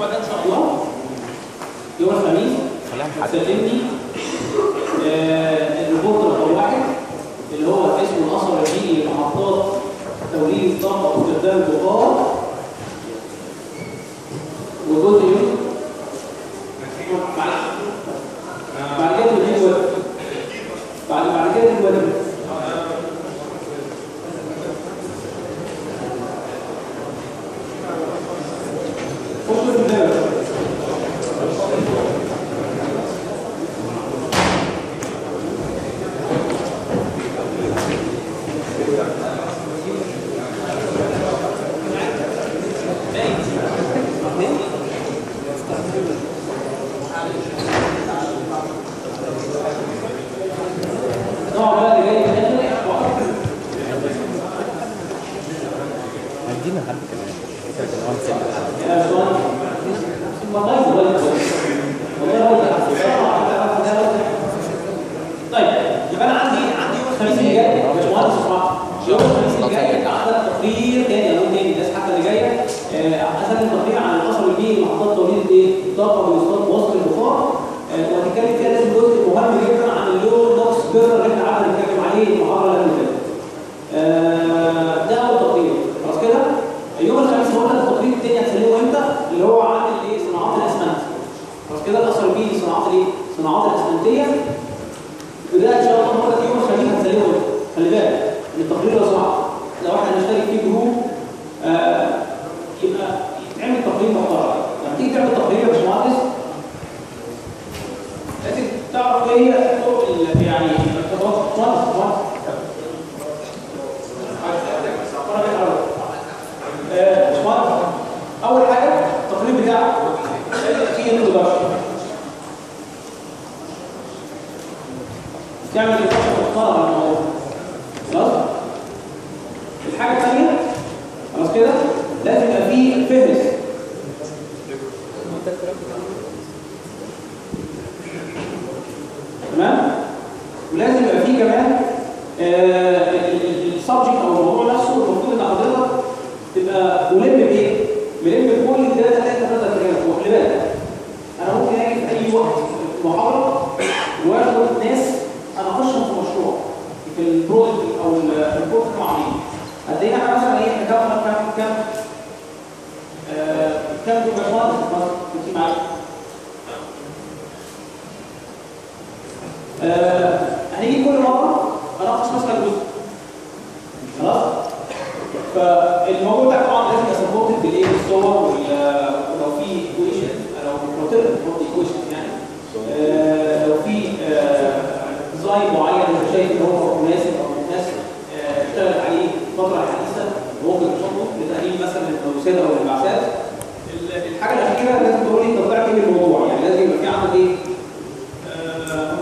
الاسبوع ده ان شاء الله يوم الخميس هتسلمني آه، الريبورت رقم واحد اللي هو اسمه الاثر الجيني لمحطات توليد الطاقه واستخدام البخار وجزء منه بعد كده تديك الوزن بعد بعد كده الوزن خش في الكتاب نوع بقى اللي جاي من الاخر وقت عندنا حد كمان فكرة ان هو نسيب الحد يا سؤال والله والله والله هو ده. طيب يبقى انا عندي عندي يوم الخميس اللي جاي يا باشمهندس اسمع يوم الخميس اللي جاي عندك تقرير تاني او تاني الناس حتى اللي جايه آه، اسلم تقرير عن الاثر البيئي لمحطات توليد ايه؟ الطاقه والاستاذ وصل البخار آه، وهتتكلم فيها لازم جزء مهم جدا عن اللو نوكس بيرنر اللي احنا قعدنا نتكلم عليه المحاضره اللي فاتت. آه، ده اول تقرير خلاص كده؟ يوم الخميس هو ده التقرير التاني هتسلمه امتى؟ اللي هو عن الايه؟ صناعات الاسمنت. خلاص كده الاثر البيئي صناعات الايه؟ صناعات الاسمنتيه وده ان شاء الله النهارده يوم الخميس هنسلمه امتى؟ خلي بالك ان التقرير ده صعب لو احنا هنشترك فيه جروب آه، يبقى يتعمل تقرير محترم لما تيجي تعمل تقرير يا باشمهندس لازم تعرف ايه هي الطرق ال- يعني الخطوات خالص خالص آه، باشمهندس اول حاجه التقرير بتاعك لازم فيه انترودكشن تعمل انترودكشن محترم للموضوع خلاص الحاجه الثانيه خلاص كده لازم يبقى فيه فهرس تمام ولازم يبقى فيه كمان السبجكت او الموضوع نفسه المفروض ان حضرتك تبقى ملم بايه؟ ملم بكل الداتا اللي انت تقدر تجيبها وخلي بالك انا ممكن اجي في اي وقت في محاضره واخد ناس اناقشهم في مشروع في البروجكت او الريبورت اللي عاملينه هتلاقينا احنا مثلا ايه احنا كام كام كام آه، كام دول باشمهندس مثلا كنت معايا آه، هنيجي كل مره اناقش مثلا جزء خلاص فالموضوع ده طبعا لازم يبقى سبورتد بالايه بالصور وال- ولو في ايكويشن لو بروتين ايكويشن يعني آه، لو في ديزاين معين انت شايف ان هو مناسب او الناس آه، اشتغلت عليه الفتره الحديثه ممكن تحطه لتقليل مثلا الملوثات او الانبعاثات ال- الحاجه الاخيره لازم تقول لي انت طلعت ايه من الموضوع يعني لازم يبقى في عندك ايه آه،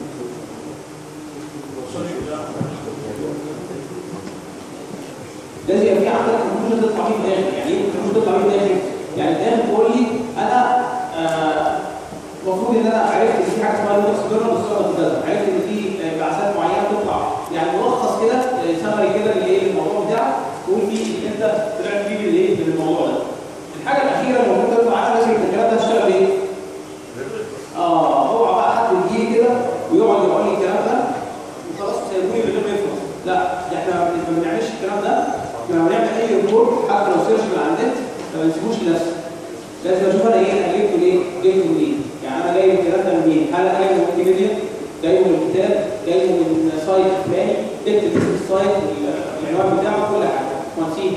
لازم يبقى في عندك كونكلوجن تطلع بيه في الاخر يعني ايه كونكلوجن تطلع بيه في الاخر يعني في الاخر تقول لي انا آه، المفروض ان انا عرفت ان في حاجه اسمها لوكس بيرنر بتشتغل كذا عرفت ان في آه، بعثات معينه بتطلع يعني ملخص كده سمري كده للايه الموضوع بتاعك تقول فيه ان انت طلعت فيه بالايه بالموضوع ده الحاجه الاخيره اللي المفروض تطلع عنها لازم الكلام ده هتشتغل ايه؟ اه اوعى بقى حد يجي لي كده ويقعد يقول لي الكلام ده وخلاص سيبوني من غير ما يفهم لا احنا ما بنعملش الكلام ده احنا لما بنعمل اي ريبورت حتى لو سيرش من على النت ما بنسيبوش لنفسي لازم اشوف انا ايه انا جبته ليه جبته منين يعني انا جايب الكلام ده منين هل انا جايبه من ويكيبيديا جايبه من كتاب جايبه من سايت فلاني اكتب اسم السايت والعنوان بتاعه كل حاجه ونسيه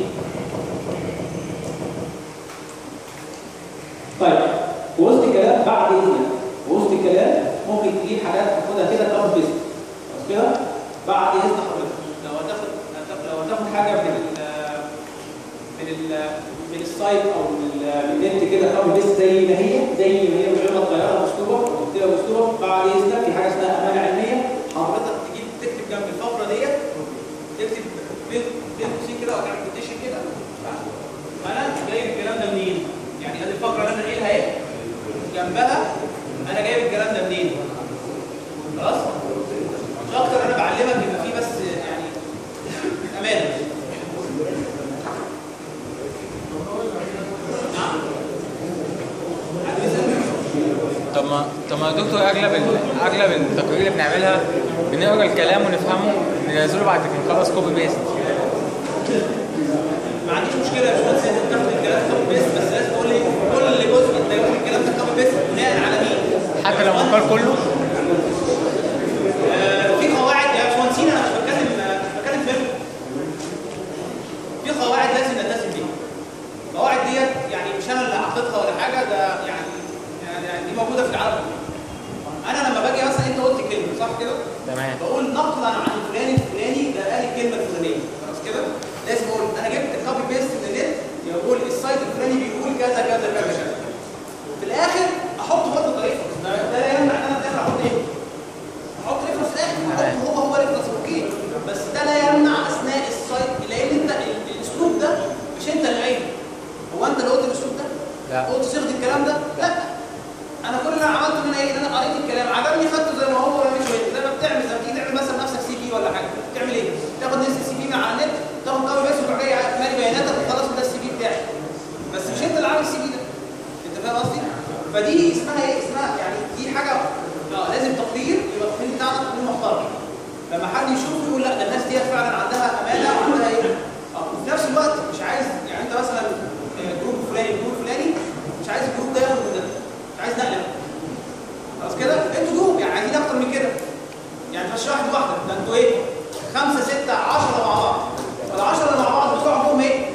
طيب في وسط الكلام بعد اذنك في وسط الكلام ممكن تجيب حاجات تاخدها كده كارت بيست بس كده بعد اذن حضرتك لو هتاخد هتاخد- لو هتاخد حاجه من ال من ال من السايت او من ال- من النت كده كارت بيست زي ما هي زي ما هي من غير ما تغيرها مكتوبه وتكتبها مكتوبه بعد اذنك في حاجه اسمها امانه علميه حضرتك تجيب تكتب جنب الفقره ديت تكتب بين بين قوسين كده وتعمل كوتيشن كده انا جايب الكلام ده منين؟ يعني ادي الفقره اللي انا قايلها اهي جنبها انا جايب الكلام ده منين؟ خلاص؟ مش اكتر انا بعلمك يبقى في بس يعني امانه نعم طب ما طب ما يا دكتور اغلب ال... اغلب التقارير اللي بنعملها بنقرا الكلام ونفهمه ننزله بعد ما نخلص كوبي بيست ما عنديش مشكله يا باشمهندس انت بتاخد الكلام كوبي بيست بس لازم تقول لي كل جزء انت جبت الكلام ده كوبي بيست بناء على مين؟ حتى لو المقال كله آه، في قواعد يا باشمهندسين انا مش بتكلم مش بتكلم منكم في قواعد لازم نلتزم بيها القواعد ديت يعني مش انا اللي حاططها ولا حاجه ده يعني يعني دي موجوده في العالم كله. انا لما باجي مثلا انت قلت كلمه صح كده؟ تمام بقول نقلا عن فلان الفلاني ده قال الكلمه الفلانيه خلاص كده لازم اقول انا جبت كوبي بيست من النت يقول السايت الفلاني بيقول كذا كذا كذا كذا في الاخر احط برضه طريقه ده ده لا يمنع ان انا في الاخر احط ايه؟ احط ريفرنس في الاخر احط هو هو ريفرنس اوكي بس ده لا يمنع اثناء السايت لان انت ال- الاسلوب ده مش انت اللي قايله هو انت اللي قلت الاسلوب ده؟ لا. قلت صيغه الكلام ده؟ لا انا كل اللي انا عملته ان انا ايه ان انا قريت الكلام عجبني خدته زي ما هو مش زي ما بتعمل زي ما تيجي تعمل مثلا نفسك سي في ولا حاجه بتعمل ايه؟ تاخد نفس السي في من على النت تاخد قوي بس وتروح جاي مالي بياناتك وخلاص ده السي في بتاعي بس مش انت اللي عامل السي في ده انت فاهم قصدي؟ فدي اسمها ايه؟ اسمها يعني دي حاجه اه لازم تقرير يبقى التقرير بتاعنا تقرير محترم لما حد يشوف يقول لا ده الناس دي فعلا عندها امانه وعندها ايه؟ اه وفي نفس الوقت مش عايز يعني انت مثلا آه، جروب فلاني جروب فلاني مش عايز الجروب ده ياخد من ده مش عايز نقله خلاص كده انتوا جروب يعني عايزين اكتر من كده يعني مش واحد لوحدك ده انتوا ايه خمسه سته 10 مع بعض فال10 اللي مع بعض بتوع عندهم ايه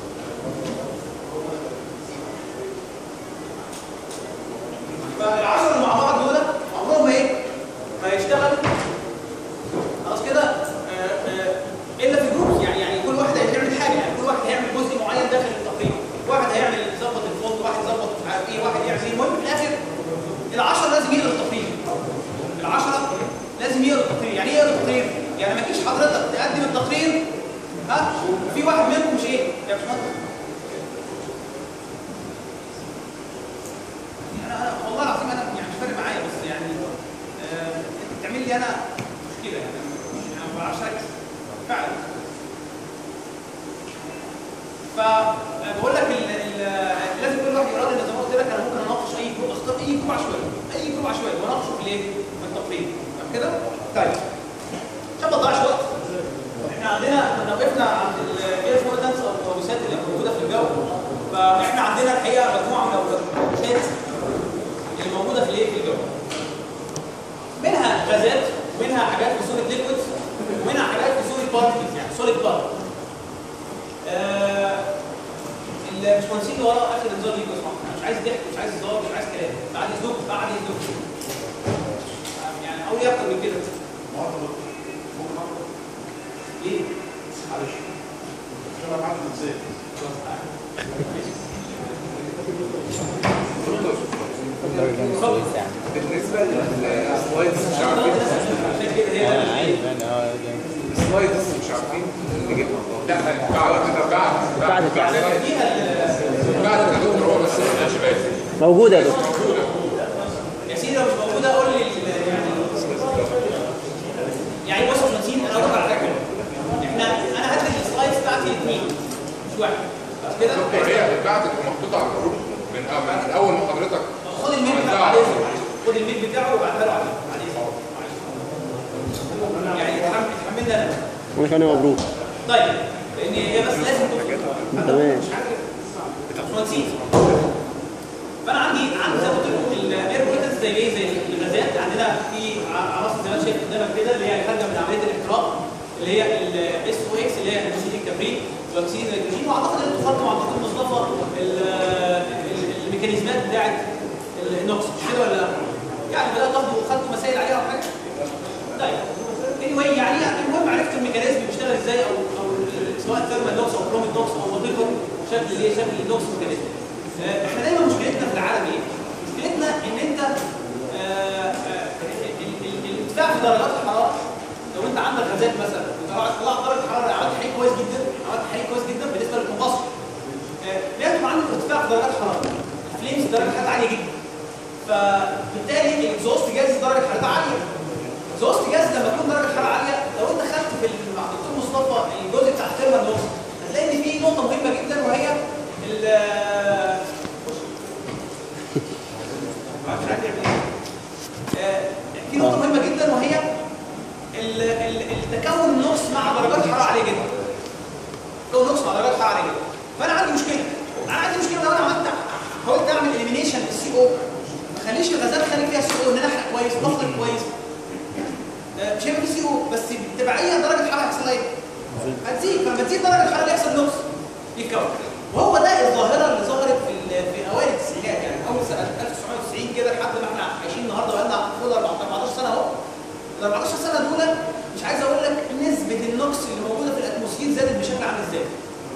فال10 اللي مع بعض دول عمرهم ايه هيشتغلوا خلاص كده آه، آه، الا في جروب يعني يعني كل واحد هيعمل حاجه يعني كل واحد هيعمل جزء معين داخل التقرير واحد هيعمل يظبط الفونت واحد يظبط مش عارف ايه واحد يعمل ايه المهم في الاخر العشرة لازم يقرا التقرير العشرة لازم يقرا التقرير يعني ايه يقرا التقرير يعني ما تجيش حضرتك تقدم التقرير ها وفي واحد منكم مش ايه يا باشمهندس انا انا والله العظيم انا يعني مش فارق معايا بس يعني آه، انت بتعمل لي انا مشكله يعني انا ما بعرفش اركز فعلا فبقول لك ال- ال- لازم كل واحد يراد ان زي ما قلت لك انا ممكن اناقش اي جروب اختار اي جروب عشوائي اي جروب عشوائي واناقشه في الايه؟ في التقرير تمام كده؟ طيب عشان ما تضيعش وقت احنا عندنا كنا وقفنا عند الاير فوردنس او الكوابيسات اللي موجوده في الجو فاحنا عندنا الحقيقه مجموعه من الكوابيسات اللي موجوده في الايه؟ في الجو منها غازات ومنها حاجات في صوره ليكويدز ومنها حاجات في صوره بارتكلز يعني سوليد بارتكلز آه، الباشمهندسين اللي ورا اخر انذار ليكوا يا جماعه أنا مش عايز ضحك مش عايز هزار مش عايز كلام بعد اذنكم بعد اذنكم يعني اقول ايه اكتر من كده ليه؟ معلش انا معاك ازاي الدرجة مش كويسة يعني بالنسبه للسلايدز مش عارفين عشان كده هي انا عارف انا اه جامد. السلايدز مش عارفين نجيبها لا بعد كده بعد بعد كده. فيها ال- بعد كده دكتور هو بس يا شباب موجودة يا دكتور يا سيدي لو مش موجوده قول لي ال- يعني يعني بص يا نسيم انا اقول لك على حاجه احنا انا هات لي السلايدز بتاعتي الاثنين مش واحد خلاص كده دكتور هي بعد محطوطه على الجروب من من اول ما حضرتك خد الميل بتاعه بعد اذنك خد الميل بتاعه وبعتها له عليه بعد اذنك يعني اتحمل اتحملنا انا وانا كمان مبروك طيب لان هي بس لازم تكون تمام. مش عارف باشمهندسين فانا عندي عندي زي ما قلت لكم الاير بوليتنس زي ايه زي الغازات عندنا في ع- عناصر زي ما انت شايف قدامك كده اللي هي خارجه من عمليه الاحتراق اللي هي الاس او اكس اللي هي اكسيد الكبريت واكسيد النيتروجين واعتقد ان انتوا خدتوا مع الدكتور مصطفى ال- ال- الميكانيزمات بتاعت النوكس مش كده ولا لا؟ يعني بدات تاخدوا خدتوا مسائل عليها ولا حاجه؟ طيب anyway يعني المهم عرفت الميكانيزم بيشتغل ازاي او او سواء ثيرمال دوكس او بروميد دوكس او وات شكل الايه شكل الدوكس ميكانيزم آه، احنا دايما مشكلتنا في العالم ايه؟ مشكلتنا ان انت آه، آه، ال- ال- ال- الارتفاع في درجات الحراره لو انت عندك غازات مثلا وطلعت طلعت درجه الحراره عملت تحريك كويس جدا عملت تحريك كويس جدا بالنسبه للكمبشن آه، لازم يبقى عندك ارتفاع في درجات الحراره الفليمز درجه حرارة عاليه جدا فبالتالي الاكزوست جاز درجه حرارته عاليه اكزوست جاز لما تكون درجه الحراره عاليه لو انت خدت في ال- مع الدكتور مصطفى الجزء بتاع الثيرمال نوكس هتلاقي ان في نقطه مهمه جدا وهي ال مش عارف يعمل ايه فانا عندي مشكله انا عندي مشكله لو انا عملت حاولت اعمل اليمينيشن للسي او ما اخليش الغازات خارج فيها سي او ان انا احرق كويس بفضل كويس آه، مش هيبقى في سي او بس بالتبعيه درجه الحراره هيحصل ايه؟ هتزيد فلما تزيد درجه الحراره اللي يحصل نقص يتكون وهو ده الظاهره اللي ظهرت في ال- في اوائل التسعينات يعني اول سنه 1990 كده لحد ما احنا عايشين النهارده بقالنا فوق ال 14 سنه اهو ال 14 سنه دول مش عايز اقول لك نسبه النقص اللي موجوده في الاتموسفير زادت بشكل عامل ازاي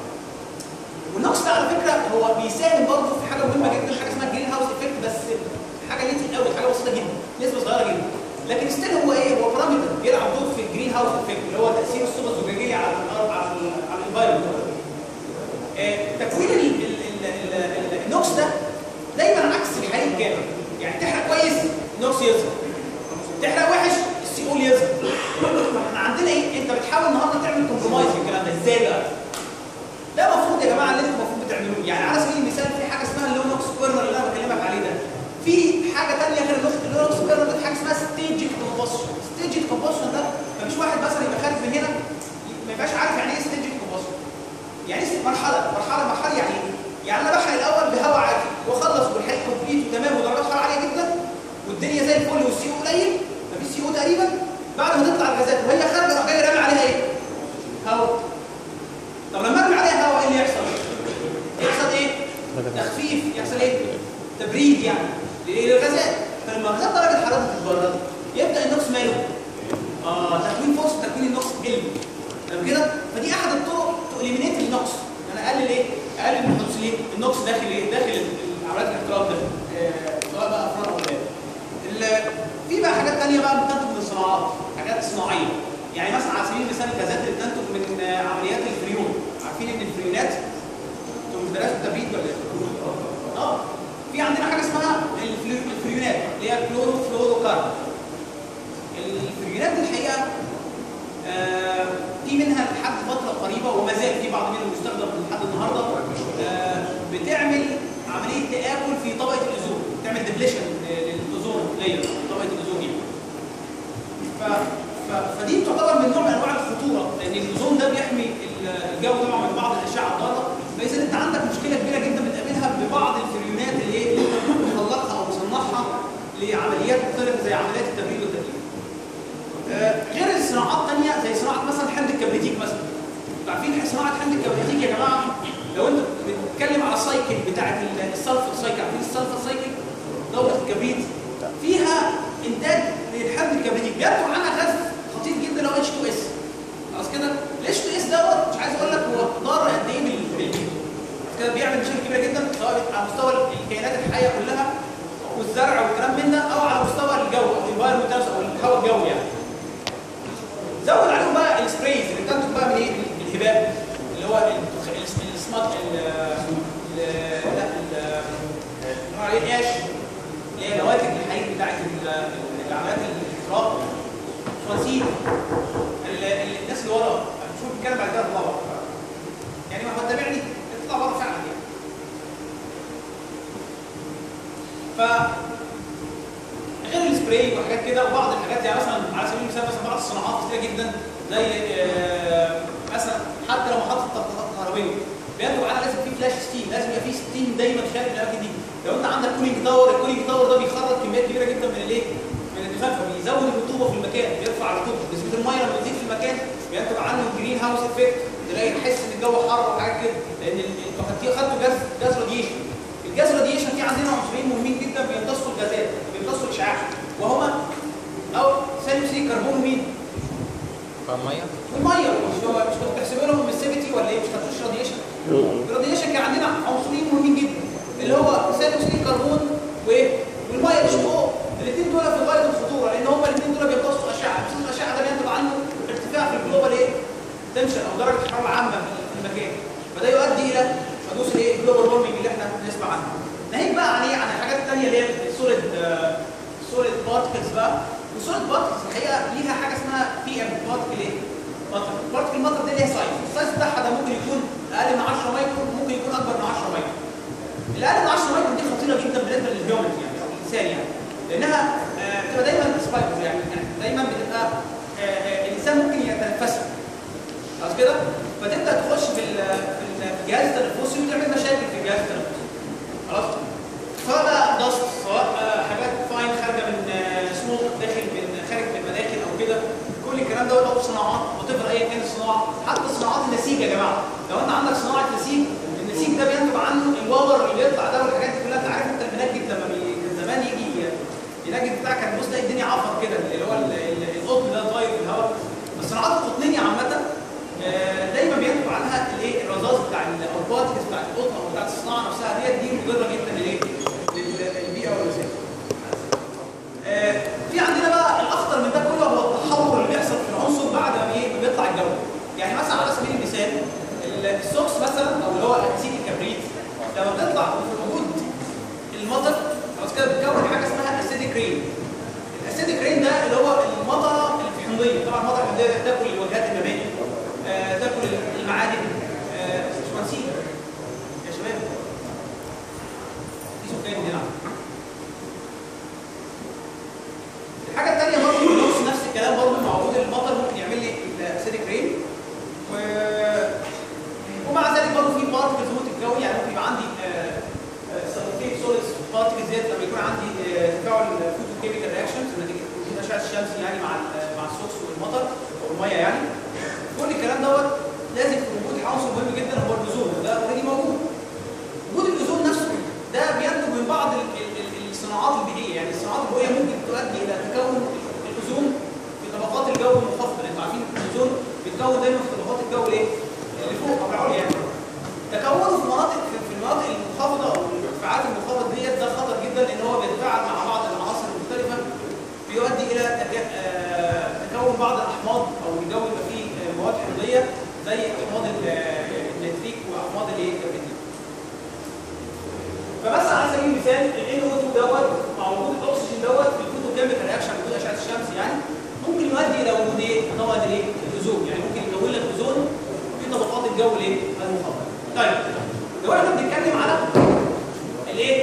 والنقص ده على فكره هو بيساهم برضه في حاجه مهمه جدا حاجه اسمها جرين هاوس افكت بس حاجه ليتل قوي حاجه بسيطه جدا نسبه صغيره جدا لكن ستيل هو ايه هو بارامتر بيلعب دور في الجرين هاوس افكت اللي هو تاثير الصوبه الزجاجيه على الارض على ال- على الانفايرمنت آه، تكوين ال- ال- ال- ال- ال- النوكس ده دايما عكس الحريق الجامد يعني تحرق كويس النوكس يظهر تحرق وحش السي اول يظهر احنا عندنا ايه انت بتحاول النهارده تعمل كومبرومايز في الكلام ده ازاي بقى ده المفروض يا جماعه اللي انتوا المفروض بتعملوه يعني على سبيل المثال في حاجه اسمها اللونوكس كورنر اللي انا بكلمك عليه ده في حاجه ثانيه غير اللونوكس اللونوكس كورنر ده حاجه اسمها ستيجد كومبوشن ستيجد كومبوشن ده مفيش واحد مثلا يبقى خارج من هنا ما يبقاش عارف يعني ايه ستيجد كومبوشن يعني ايه مرحله مرحله مرحله يعني ايه يعني انا بحرق الاول بهواء عادي واخلص والحريق كومبليت وتمام ودرجات حراره عاليه جدا والدنيا زي الفل والسي او قليل مفيش سي او تقريبا بعد ما تطلع الغازات وهي خارجه راح جاي رامي عليها ايه؟ هواء طب لما ارمي عليها هواء ايه اللي يحصل؟ يحصل ايه؟ تخفيف يحصل ايه؟ تبريد يعني للغازات فلما الغازات درجه حرارتها تتبرد يبدا النقص ماله؟ اه تكوين فرصه تكوين النقص تقل تمام كده؟ فدي احد الطرق تؤليمينيت النقص انا اقلل ايه؟ اقلل من النقص ليه؟ النقص داخل ايه؟ داخل ال- عمليات الاحتراق ده آه، سواء بقى افراد او ولاد ال- في بقى حاجات ثانيه بقى بتنتج من الصناعات حاجات صناعيه يعني مثلا على سبيل المثال الغازات اللي بتنتج من آه، عمليات الفريون عارفين ان الفريونات انتوا مش درستوا التبريد ولا ايه؟ اه في عندنا حاجه اسمها الفلو- الفريونات اللي هي كلورو فلورو كاربون الفريونات دي الحقيقه آه، في منها لحد فتره قريبه وما زال في بعض منهم بيستخدم لحد النهارده آه، بتعمل عمليه تاكل في طبقه الاوزون بتعمل ديبليشن للاوزون لاير طبقه الاوزون دي ف... ف... فدي تعتبر من نوع من انواع الخطوره لان الاوزون ده بيحمي ال- الجو طبعا من بعض الاشعه الضاره فاذا انت عندك مشكله كبيره جدا بتقابلها ببعض الفريونات اللي ايه اللي انت مخلقها او مصنعها لعمليات مختلفه زي عمليات التبريد والتدليك. آه، غير الصناعات الثانيه زي صناعه مثلا حمض الكبريتيك مثلا. انتوا عارفين صناعه حمض الكبريتيك يا جماعه لو انت بتتكلم على السايكل بتاعت ال- السلفر سايكل عارفين السلفر سايكل دوره الكبريت فيها انتاج للحمض الكبريتيك بينتج عنها غاز خطير جدا اللي هو اتش 2 اس خلاص كده الاتش 2 اس دوت مش عايز اقول لك هو ضار قد ايه بال- بالبيئه كده بيعمل مشاكل كبيره جدا سواء على مستوى الكائنات الحيه كلها والزرع والكلام من ده او على مستوى الجو او الانفايرمنت او الهواء الجوي يعني زود عليهم بقى السبريز اللي بتنتج بقى من ايه؟ من الهباب اللي هو الدخ- ال- السمات ال ال- لا ال- نوع عليه الاش اللي هي نواتج الحريق بتاعت ال- العمليات الاحتراق فواسيل ال- ال- الناس اللي ورا شوف بيتكلم بعد كده اطلع بره يعني ما هو تابعني اطلع بره فعلا يعني ف غير السبراي وحاجات كده وبعض الحاجات يعني مثلا على سبيل المثال مثلا بعض الصناعات كتيره جدا زي آه، مثلا حتى لو محطه طاقه كهربائيه بينتج عنها لازم في فلاش ستيم لازم يبقى في ستيم دايما خارج من الاماكن دي لو انت عندك كولينج تاور الكولينج تاور ده بيخرج كميات كبيره جدا من الايه؟ من الدخان فبيزود الرطوبه في المكان بيرفع الرطوبه نسبه الميه لما بتزيد في المكان بينتج عنه الجرين هاوس افكت تلاقي تحس ان الجو حر وحاجات كده لان ال- انتوا خدتوا خدتوا جاز جاز راديشن الجاز راديشن في عندنا عنصرين مهمين جدا بيمتصوا الغازات بيمتصوا الاشعاع وهما او ثاني اكسيد الكربون ومين؟ فالميه والميه مش هو مش كنت بتحسبوا لهم السيفتي ولا ايه مش خدتوش راديشن الراديشن كان عندنا عنصرين مهمين جدا اللي هو ثاني اكسيد الكربون وايه والميه مش فوق الاثنين دول في غايه الخطوره لان هم الاثنين دول بيمتصوا اشعه بيمتصوا الاشعه ده بينتج عنه ارتفاع في الجلوبال ايه تنشن او درجه الحراره العامه في المكان فده يؤدي الى حدوث الايه الجلوبال وورمنج اللي احنا بنسمع عنه ناهيك بقى عن ايه عن الحاجات الثانيه اللي هي السوليد سوليد بارتكلز بقى والسوليد بارتكلز الحقيقه ليها حاجه اسمها بي ام بارتكل ايه مطر بارتكل المطر دي ليها سايز السايز بتاعها ده ممكن يكون اقل من 10 مايكرون ممكن يكون اكبر من 10 مايكرون الاقل من 10 مايكرون دي خطيره جدا بالنسبه للهيومن يعني او الانسان يعني لانها آه، بتبقى دايما سبايكز يعني يعني دايما بتبقى آه، آه، الانسان ممكن يتنفسها خلاص كده فتبدا تخش في ال- في ال- في الجهاز التنفسي الصناعه نفسها ديت دي مضره جدا للايه؟ لل- للبيئه والانسان. آه، في عندنا بقى الاخطر من ده كله هو التحور اللي بيحصل في العنصر بعد ما ايه ما بيطلع الجو يعني مثلا على سبيل المثال ال- السوكس مثلا او اللي هو اكسيد الكبريت لما بتطلع في وجود المطر خلاص كده بتكون حاجه اسمها اسيديك رين الاسيديك رين ده اللي هو المطره الحمضيه طبعا المطره الحمضيه ده تاكل الواجهات المباني آه، تاكل المعادن آه، مهندسين يا شباب في سكان هنا الحاجه الثانيه برضه النص نفس الكلام برضه مع وجود المطر ممكن يعمل لي الاسيديك رين و... ومع ذلك برضه في بارتكلز ممكن تتكون يعني ممكن يبقى عندي سلفيت سوليدز بارتكلز ديت لما يكون عندي آه، تفاعل فوتو كيميكال رياكشنز نتيجه وجود اشعه الشمس يعني مع ال- مع السوكس والمطر او الميه يعني كل الكلام دوت لازم يكون وجود عنصر مهم جدا هو الاوزون ده اوريدي موجود وجود الاوزون نفسه ده بينتج من بعض ال- ال- ال- الصناعات البيئيه يعني الصناعات البيئيه ممكن تؤدي الى تكون الاوزون في طبقات الجو المنخفضه انتوا عارفين الاوزون بيتكون دايما في طبقات الجو الايه؟ اللي فوق او العليا يعني تكونه في مناطق في المناطق المنخفضه او الارتفاعات المنخفضه ديت ده خطر جدا لان هو بيتفاعل مع بعض العناصر المختلفه بيؤدي الى تك- آه، تكون بعض الاحماض او الجو يبقى فيه آه، مواد حمضيه زي احماض ال- آه، النيتريك واحماض الايه الكبريتيك فمثلا على سبيل المثال ال NO2 دوت مع وجود الاكسجين دوت في الفوتو كيميكال رياكشن وجود اشعه الشمس يعني ممكن يؤدي الى وجود ايه؟ طبقه الايه؟ الاوزون يعني ممكن يكون لك اوزون في طبقات الجو الايه؟ المنخفضه. طيب لو احنا بنتكلم على الايه؟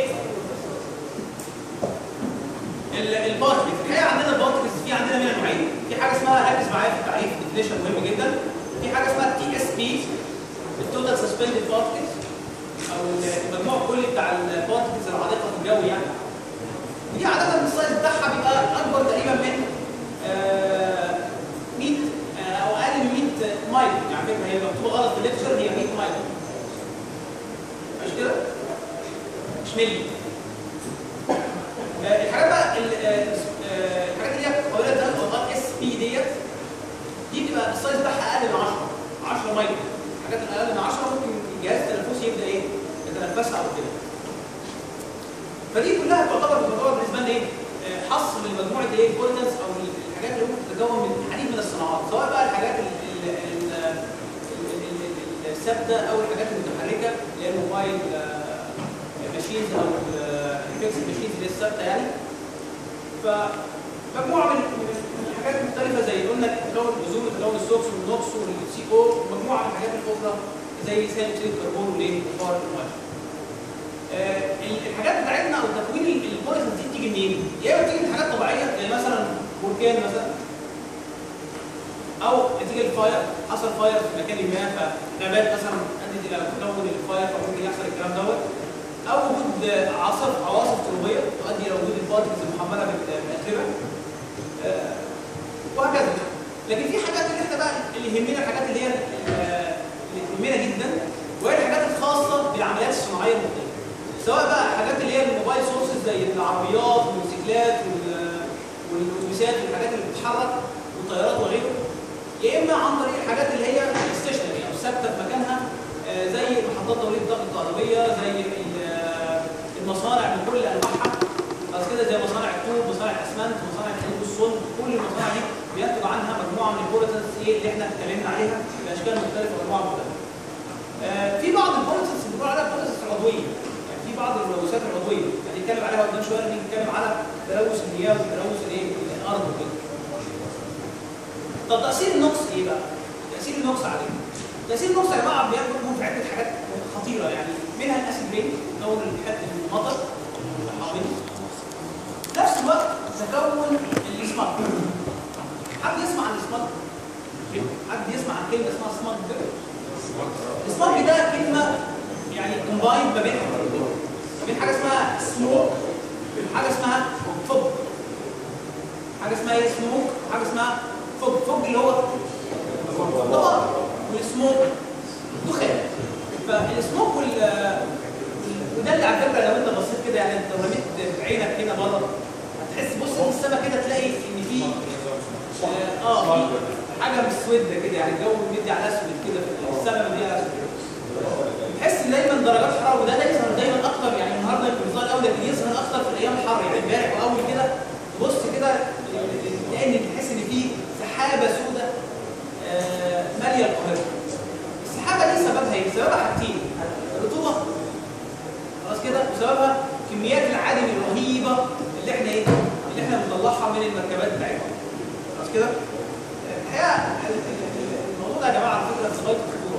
ال- البارتكلز في الحقيقه عندنا البارتكلز في عندنا منها نوعين في حاجه اسمها ركز معايا في التعريف الديفينيشن مهم جدا في حاجه اسمها تي اس بي التوتال سسبندد بارتكلز او المجموع الكلي بتاع البارتكلز العالقه في الجو يعني ودي عاده السايز بتاعها بيبقى اكبر تقريبا من آه، 100 آه، او اقل من 100 مايل يعني على فكره هي مكتوبه غلط في الليكتشر هي 100 مايل مش كده؟ مش ملي آه، الحاجات بقى ال- آه، آه، الحاجات اللي هي قابله للتنفس اس بي ديت دي بتبقى السايز بتاعها اقل من 10 10 مايل الحاجات اللي اقل من 10 ممكن الجهاز التنفسي يبدا ايه يتنفسها او كده فدي كلها تعتبر تعتبر بالنسبه لنا ايه آه، حصر لمجموعه ايه البوليتنس او الحاجات اللي ممكن تتكون من العديد من الصناعات سواء بقى الحاجات ال- ال- ال- ال- ال- ال- الثابته او الحاجات المتحركه اللي هي الموبايل ماشينز او الفيكس ماشينز اللي هي الثابته يعني فمجموعه من من الحاجات المختلفه زي قلنا تكون الاوزون وتكون السوكس والنوكس والسي او ومجموعه من الحاجات الاخرى زي ثاني اكسيد الكربون والايه والفار الميه. آه، ال- الحاجات بتاعتنا او تكوين البوليسنس دي بتيجي منين؟ يا اما بتيجي من حاجات طبيعيه زي مثلا بركان مثلا او نتيجه الفاير حصل فاير في مكان ما فنبات مثلا ادت الى تكون الفاير فممكن يحصل الكلام دوت او وجود عاصف عواصف تربيه تؤدي الى وجود البارتكلز المحمله بال- بالاتربه آه، وهكذا لكن في حاجات اللي احنا بقى اللي يهمنا الحاجات اللي هي آه، اللي تهمنا جدا وهي الحاجات الخاصه بالعمليات الصناعيه المختلفه سواء بقى حاجات اللي هي الموبايل سورسز زي العربيات والموتوسيكلات وال- والاتوبيسات والحاجات اللي بتتحرك والطيارات وغيره يا اما عن طريق الحاجات اللي هي ستيشنري او ثابته في مكانها آه، زي محطات توليد الطاقه الكهربائيه زي ال- آه، المصانع من كل انواعها خلاص كده زي مصانع الطوب مصانع الاسمنت مصانع الحديد والصلب كل المصانع دي بينتج عنها مجموعه من البوليتنس ايه اللي احنا اتكلمنا عليها باشكال مختلفه وانواع مختلفه آه، في بعض البوليتنس بنقول عليها بوليتنس عضويه يعني في بعض الملوثات العضويه هنتكلم عليها قدام شويه لما نيجي نتكلم على تلوث المياه وتلوث الايه الارض وكده طب تاثير النقص ايه بقى؟ تاثير النقص عليه تاثير النقص يا جماعه بيكون في عده حاجات خطيره يعني منها الاسيد رين تكون الحد من المطر الحامض نفس الوقت تكون الاسمنت حد يسمع عن الاسمنت؟ حد يسمع عن كلمه اسمها اسمنت الاسمنت ده كلمه يعني كومباين ما بين ما بين حاجه اسمها سموك حاجه اسمها فوج حاجه اسمها ايه سموك وحاجه اسمها فوج فوج اللي هو الضباب والسموك دخان فالسموك وال وده اللي على فكره لو انت بصيت كده يعني انت رميت عينك هنا بره هتحس بص في السماء كده تلاقي ان في اه آه، في حاجه مسوده كده يعني الجو مدي على اسود كده في السماء مدي على اسود تحس دايما درجات حراره وده ده يظهر وسببها كميات العدم الرهيبه اللي احنا ايه اللي احنا بنطلعها من المركبات بتاعتنا خلاص كده الحقيقه ال- ال- ال- الموضوع ده يا جماعه على فكره في غايه الخطوره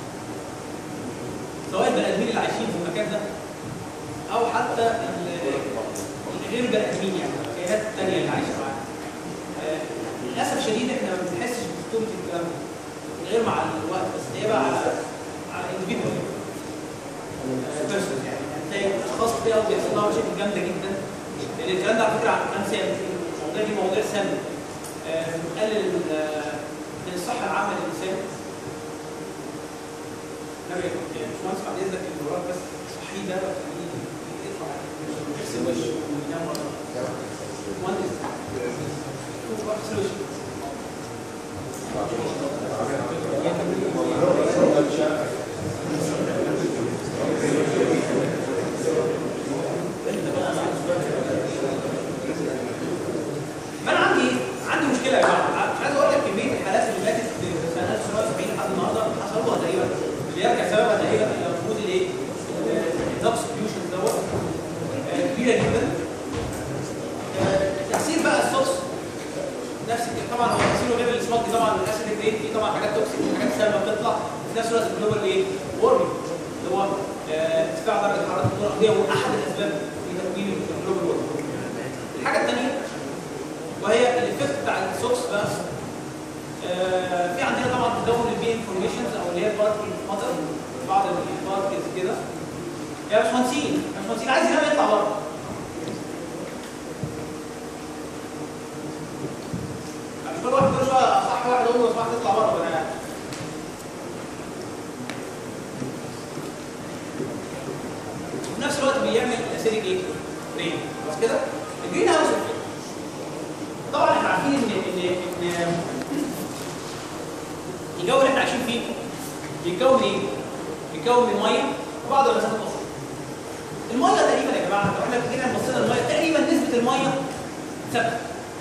سواء البني ادمين اللي عايشين في المكان ده او حتى ال- غير البني ادمين يعني الكائنات الثانيه اللي عايشه معانا آه، للاسف شديد احنا ما بنحسش بخطوره الكلام ده غير مع الوقت بس هي بقى على على individual بيرسون يعني هتلاقي اشخاص كتير قوي بيحصل لها مشاكل جامده جدا لان الكلام ده على فكره عن انسان المواضيع دي مواضيع سامه آه، بتقلل ال- آه، من الصحه العامه للانسان نبي يعني مش مهندس بعد اذنك اللي وراك بس صحي ده خليه يطلع يغسل وشه وينام ورا مهندس شوف بقى اغسل وشه ما انا عندي ايه؟ عندي مشكله يا جماعه مش عايز اقول لك كميه الحالات اللي ماتت في سنه 1970 لحد النهارده حصل لها تقريبا اللي يرجع سببها تقريبا الى وجود الايه؟ السبستيوشن دوت آه، كبيره جدا آه، تاثير بقى الصوص نفس الكلام. طبعا هو تاثيره غير السموك طبعا الاسيد ريت في طبعا حاجات توكسيك وحاجات سامه بتطلع في نفس الوقت الجلوبال ايه؟ وورمنج اللي هو آه، ارتفاع درجه حراره الكره الارضيه هو احد الاسباب في تكوين الجلوبال وورمنج الحاجه الثانيه وهي الايفكت بتاع السوكس بقى آه في عندنا طبعا تداول البي انفورميشنز او اللي هي البارتكل ماتر بعض البارتكلز كده يا باشمهندسين يا باشمهندسين عايز ينام يطلع بره يعني كل واحد كل شويه صح واحد يقول له صح تطلع بره وانا قاعد. وفي نفس الوقت بيعمل اسيدك ايه؟ رين خلاص كده؟ الجرين هاوس effect. طبعا احنا عارفين ان ان ان الجو اللي احنا عايشين فيه بيتكون من ايه؟ بيتكون من ميه وبعض الغازات الاخرى. الميه تقريبا يا جماعه لو احنا جينا بصينا الميه تقريبا نسبه الميه ثابته.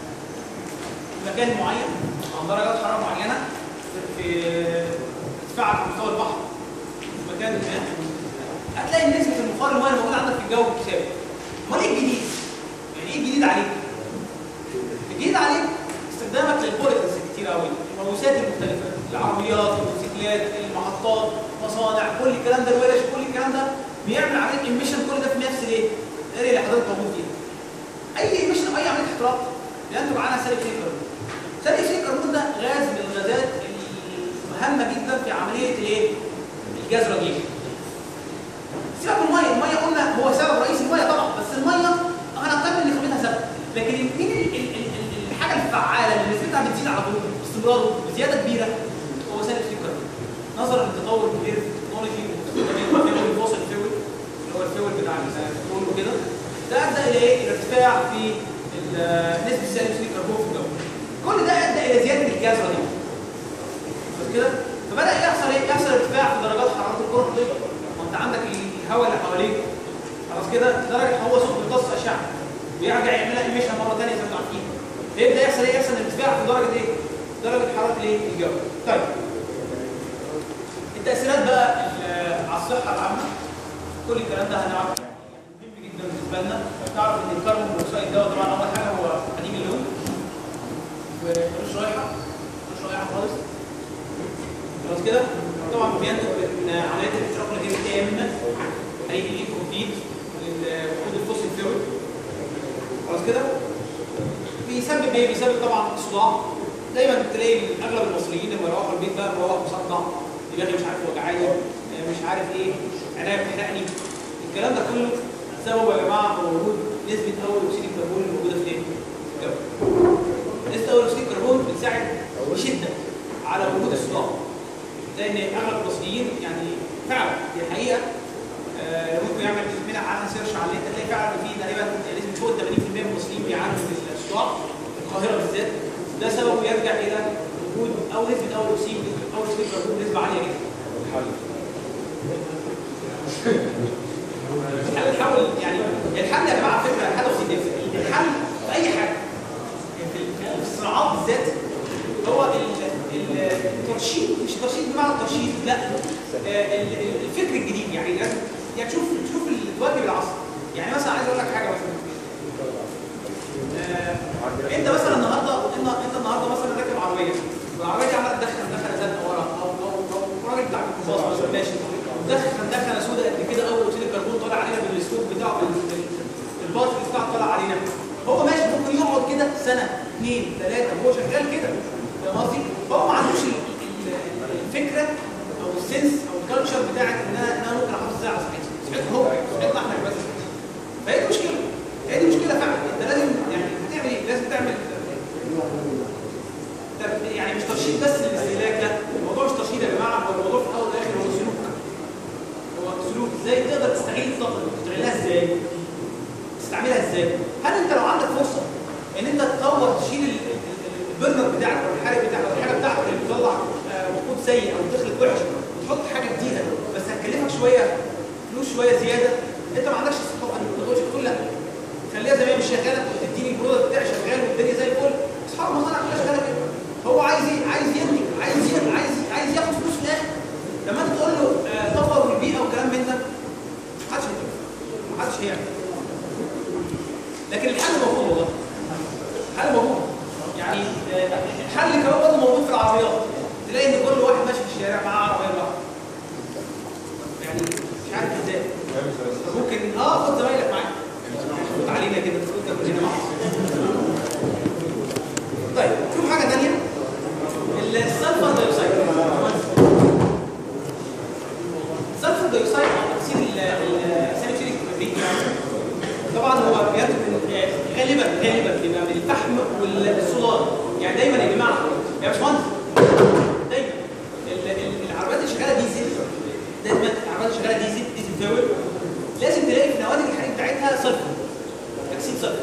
في مكان معين عن درجات حراره معينه في ارتفاع على مستوى البحر في مكان ما هتلاقي نسبه البخار الميه الموجوده عندك في الجو ثابت. امال ايه الجديد؟ يعني ايه الجديد عليك؟ الجديد عليك استخدامك للبوليتنس كتير قوي الملوثات المختلفه العربيات الموتوسيكلات المحطات مصانع كل الكلام ده الورش كل الكلام ده بيعمل عمليه ايميشن كل ده في نفس الايه؟ الاريا اللي حضرتك موجود فيها اي ايميشن اي عمليه احتراق بينتج عنها ثاني اكسيد الكربون ثاني اكسيد الكربون ده غاز من الغازات المهمه جدا في عمليه الايه؟ الجاز راديشن سيبك من الميه الميه قلنا هو سبب رئيسي الميه طبعا بس الميه هنعتبر ان قيمتها ثابته لكن مين ال- ال- ال- ال- الحاجه الفعاله اللي نسبتها بتزيد على طول باستمرار بزياده كبيره هو ثاني اكسيد الكربون نظرا للتطور الكبير في التكنولوجي واستخدام الفيول الفوسل فيول اللي هو الفيول بتاع البترول وكده ده ادى الى ايه؟ الارتفاع في ال- نسبه ثاني اكسيد الكربون في الجو كل ده ادى الى زياده الجاز راديو بس كده فبدا يحصل ايه؟ يحصل ارتفاع في درجات حراره الكره الارضيه وانت عندك الهواء اللي حواليك خلاص كده درجه هو صوت بيمتص اشعه ويرجع يعملها ايميشن مره ثانيه زي ما انتم عارفين فيبدا يحصل ايه؟ يحصل ارتفاع في درجه ايه؟ درجه حراره الايه؟ الجو طيب التاثيرات بقى ال- على الصحه العامه كل الكلام ده هنعرف مهم جدا بالنسبه لنا تعرف ان الكربون مونوكسيد ده طبعا اول حاجه هو قديم اللون ومش رايحه مش رايحه خالص خلاص كده طبعا بينتج من عمليات الاحتراق الغير تامه هيجي ليه كومبيت للوقود الفوسيل فيول خلاص كده بيسبب ايه؟ بيسبب طبعا صداع دايما تلاقي اغلب المصريين لما يروحوا البيت بقى بيروحوا مصدع دماغي مش عارف وجعاني آه، مش عارف ايه عينيا بتحرقني الكلام ده كله سببه يا جماعه هو وجود نسبه اول اكسيد الكربون الموجوده في ايه؟ في الجو. نسبه اول اكسيد الكربون بتساعد بشده على وجود الصداع لان اغلب المصريين يعني فعلا دي حقيقه آه، ممكن يعمل منها عنها سيرش على النت تلاقي فعلا إن في تقريبا نسبه فوق 80% من المصريين بيعانوا من الصداع في القاهره بالذات ده سببه يرجع الى وجود او نسبه اول اكسيد اول اكسيد الكربون نسبه عاليه جدا. الحل نحاول يعني الحل يا جماعه فكره حاجه بسيطه جدا. الحل في اي حاجه يعني في في الصناعات بالذات هو ال- ال- الترشيد مش ترشيد بمعنى الترشيد لا آه، ال- ال- الفكر الجديد يعني لازم يعني تشوف تشوف اللي تواكب العصر يعني مثلا عايز اقول لك حاجه مثلا آه، انت مثلا النهارده انت انت النهارده مثلا راكب عربيه والعربيه دي عماله تدخن تدخن زنقه ورا او او او راجل بتاع ميكروباص مثلا ماشي دخن دخن سودا قد كده اول اكسيد الكربون طالع علينا بالسلوك بتاعه بال- بال- الباطل بتاعه طالع علينا هو ماشي ممكن يقعد كده سنه اثنين ثلاثه وهو شغال كده فاهم قصدي؟ هو ما عندوش ال- ال- الفكره او السنس او الكالتشر بتاعت ان انا ان انا ممكن احافظ ازاي على صحتي صحته هو صحتنا احنا بس فهي دي مشكله هي دي مشكله فعلا انت لازم يعني هتعمل ايه؟ لازم تعمل طب يعني مش ترشيد بس للاستهلاك لا الموضوع مش ترشيد يا جماعه هو الموضوع في الاول والاخر هو سلوك هو سلوك ازاي تقدر تستغل الطاقه دي تستغلها ازاي تستعملها ازاي هل انت لو عندك فرصه ان انت تطور تشيل ال- ال- ال- البرنر بتاعك او الحرق بتاعك او الحاجه بتاعتك اللي بتطلع آه، وقود سيء او بتخلق وحش وتحط حاجه جديده بس هتكلفك شويه فلوس شويه زياده انت ما عندكش الثقافه دي ما تقولش تقول لا خليها زي ما هي مش شغاله وتديني البرودكت بتاعي شغال والدنيا زي الفل اصحاب المصانع كلها شغاله كده هو عايز ايه؟ عايز ينتج عايز ي- عايز عايز ياخد فلوس في الاخر لما انت تقول له آه، طور البيئه وكلام من ده محدش هيعمل محدش هيعمل لكن الحل موجود والله الحل موجود يعني آه، الحل كمان برضه موجود في العربيات تلاقي ان كل واحد ماشي في الشارع معاه عربيه لوحده يعني مش عارف ازاي ممكن اه خد زمايلك معاك خد علينا كده خد كلنا مع بعض طيب شوف حاجه ثانيه السلفر دايوكسيد السلفر دايوكسيد او اكسيد الساليسيليك كبريت طبعا هو بينتج من غالبا غالبا بيبقى من الفحم والسولار يعني دايما يا جماعه يا باشمهندس دايما ال- ال- العربيات اللي شغاله ديزل دايما العربيات اللي شغاله ديزل ديزل فيول لازم تلاقي في نواتج الحريق بتاعتها سلفر اكسيد سلفر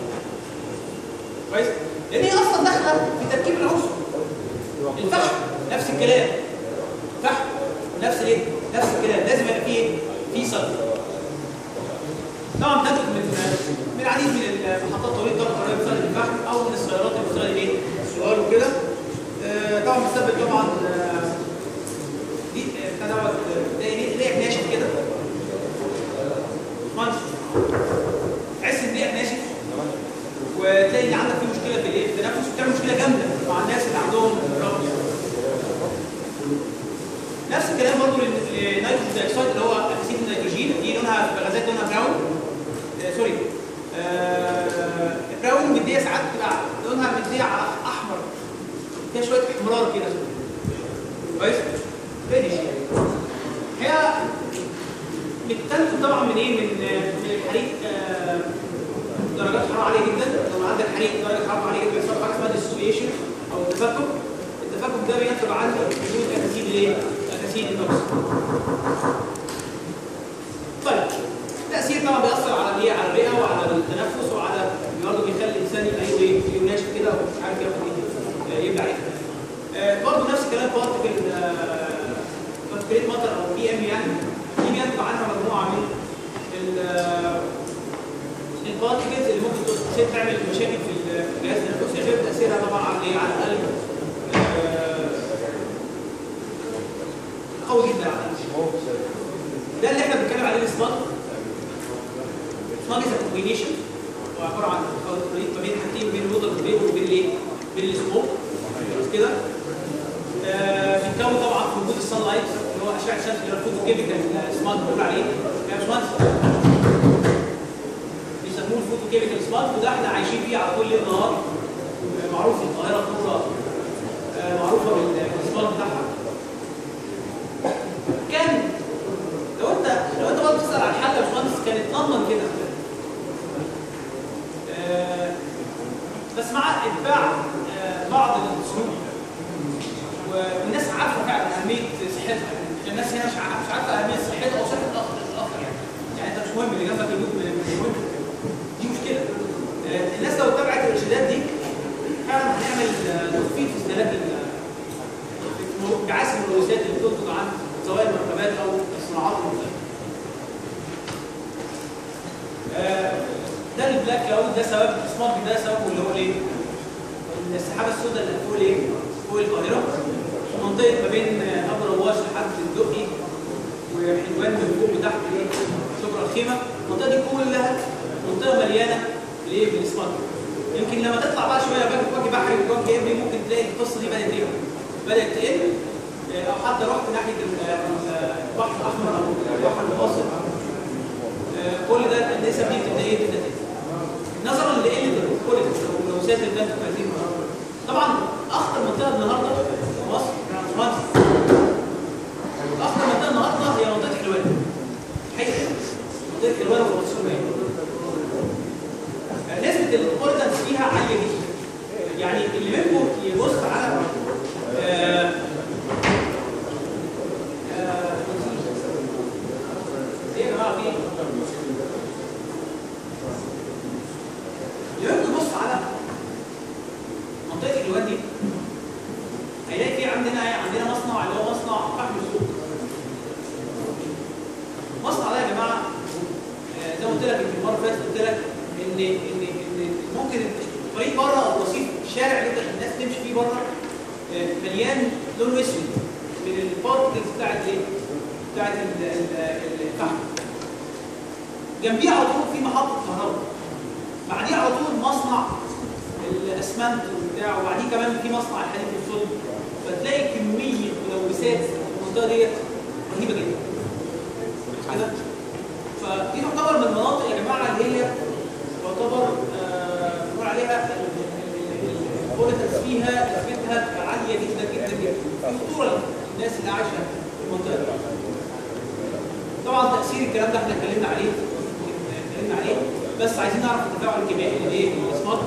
كويس لان هي اصلا داخله في تركيب العنصر الفحم نفس الكلام فحم نفس الايه نفس الكلام لازم يبقى فيه ايه فيه سلفر طبعا بتنتج من من العديد من المحطات طويله الضغط اللي بتستخدم الفحم او من السيارات اللي بتستخدم ايه السؤال وكده آه، طبعا بتسبب طبعا آه، دي آه، بتاع دوت آه، تلاقي ريق- ريق ناشف كده مهندس تحس ان ريقك ناشف وتلاقي ان عندك في مشكله في الايه في التنفس وبتعمل مشكله جامده مع الناس اللي عندهم رغم نفس الكلام برضه للنيتروجين دايوكسيد اللي هو اكسيد النيتروجين دي لونها في غازات لونها براون آه سوري آه براون مديه ساعات بتبقى لونها مديه على احمر فيها شويه احمرار كده كويس فينيش هي بتنتج طبعا من ايه من من الحريق آه درجات حراره عاليه جدا لو عندك حريق درجه حراره عاليه جدا بيحصل حاجه اسمها ديسوسيشن او التفكك التفكك ده بينتج عنه وجود اكاسيد الايه؟ اكاسيد النقص طيب التاثير طبعا بيأثر على الايه؟ على الرئه وعلى التنفس وعلى برضه بيخلي الانسان يبقى ايوه ايه؟ يبقى ناشف كده ومش عارف ياخد ايه؟ آه، يبلع ايه؟ آه، برضه نفس الكلام بارتكل بارتكليت ماتر او بي ام يعني دي بينتج عنها مجموعه من ال- البارتكلز اللي ممكن تصير تعمل مشاكل في الجهاز التنفسي غير تاثيرها طبعا على ايه؟ على القلب آه، قوي جدا على القلب ده اللي احنا بنتكلم عليه السماج سماج از كومبينيشن هو عباره عن خليط ما بين حاجتين بين الوتر فيبر وبين الايه؟ بين السموك خلاص كده آه، بيتكون طبعا في وجود الصن لايت اللي هو اشعه الشمس اللي هو الفوتو كيميكال سماج بنقول عليه يا باشمهندس بيسموه الفوتو كيميكال سماج وده احنا عايشين فيه على كل النهار آه، معروف في القاهره الكبرى آه، معروفه بالسماج بتاعها كان لو انت لو انت برضه بتسال عن حل يا باشمهندس كان اتنمر كده آه، بس مع اتباع آه، بعض السلوك والناس عارفه فعلا اهميه صحتها الناس هنا مش عارفه مش عارفه اهميه صحتها او صحه الاخر الاخر يعني يعني انت مش مهم اللي جنبك يموت من من المهم دي مشكله آه، الناس لو اتبعت الارشادات دي فعلا هنعمل آه، تخفيف في استهلاك ال- بعث الملوثات اللي بتنتج عن سواء المركبات او الصناعات المختلفه. آه، ده البلاك كلاود ده سبب السموك ده سببه اللي هو ايه؟ السحابه السوداء اللي فوق الايه؟ فوق القاهره في منطقه ما بين ابو رواش لحد الدقي وحلوان من فوق لتحت ايه؟ شبرا الخيمه الخيمه المنطقه دي كلها منطقه مليانه بالايه بالاسمنت يمكن لما تطلع بقى شويه باجي باجي بحري وجه ابني ممكن تلاقي القصه دي بدات ايه بدات تقل آه، او حتى رحت ناحيه ال- ال- البحر الاحمر او البحر المتوسط آه، كل ده النسب دي بتبدا ايه بتبدا تقل نظرا لقله الكواليتي او لوسات البنك في هذه المناطق طبعا اخطر منطقه النهارده في مصر يا باشمهندس اخطر منطقه النهارده هي منطقه حلوان حقيقه منطقه حلوان و 15 مايو نسبه الاوردنس فيها عاليه جدا يعني اللي منكم يبص على آه، آه، ايه يا جماعه في ايه؟ اللي منكم يبص على منطقه الواد دي هيلاقي في عندنا ايه عندنا مصنع اللي هو مصنع فحم السوق المصنع ده يا جماعه آه، زي ما قلت لك يمكن المره اللي فاتت قلت لك ان ان ان ممكن الطريق بره او الرصيف الشارع اللي انت- الناس تمشي فيه بره آه، مليان لونه اسود من البارتكلز بتاعت ايه؟ بتاعت ال- ال- ال- الفحم جنبيه على طول في محطه كهرباء بعديه على طول مصنع الاسمنت وبتاع وبعديه كمان في مصنع الحديد والصلب فتلاقي كميه ملوثات في المنطقه ديت رهيبه جدا مش كده؟ فدي تعتبر من المناطق يا جماعه اللي هي تعتبر آه، بنقول عليها البوليتكس فيها نسبتها عاليه جدا جدا جدا في خطوره للناس اللي عايشه في المنطقه دي. طبعا تاثير الكلام ده احنا اتكلمنا عليه اتكلمنا عليه بس عايزين نعرف التفاعل الكيميائي اللي ايه الاسمار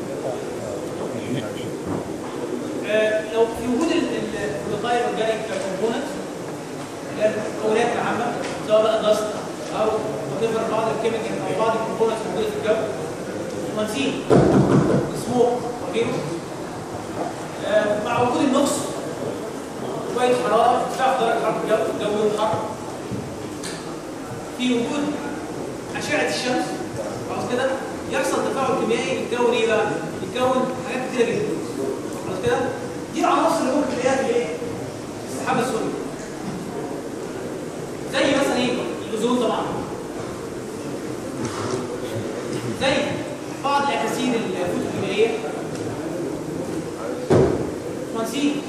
آه، لو في وجود البقايا الاورجانيك كومبوننت المكونات العامه سواء بقى دست او وتفر بعض الكيميكال او بعض الكومبوننتس موجوده في الجو مهندسين سموك وغيره آه، مع وجود النقص شويه حراره ارتفاع درجه حراره الجو الجو يوم حر في وجود اشعه الشمس خلاص كده يحصل تفاعل كيميائي يتكون ايه بقى؟ يتكون حاجات كتيره جدا خلاص كده دي العناصر اللي ممكن تلاقيها في الايه؟ في السحابه السوداء زي مثلا ايه؟ الاوزون طبعا زي بعض الاكاسيد الفوتوكيميائيه مهندسين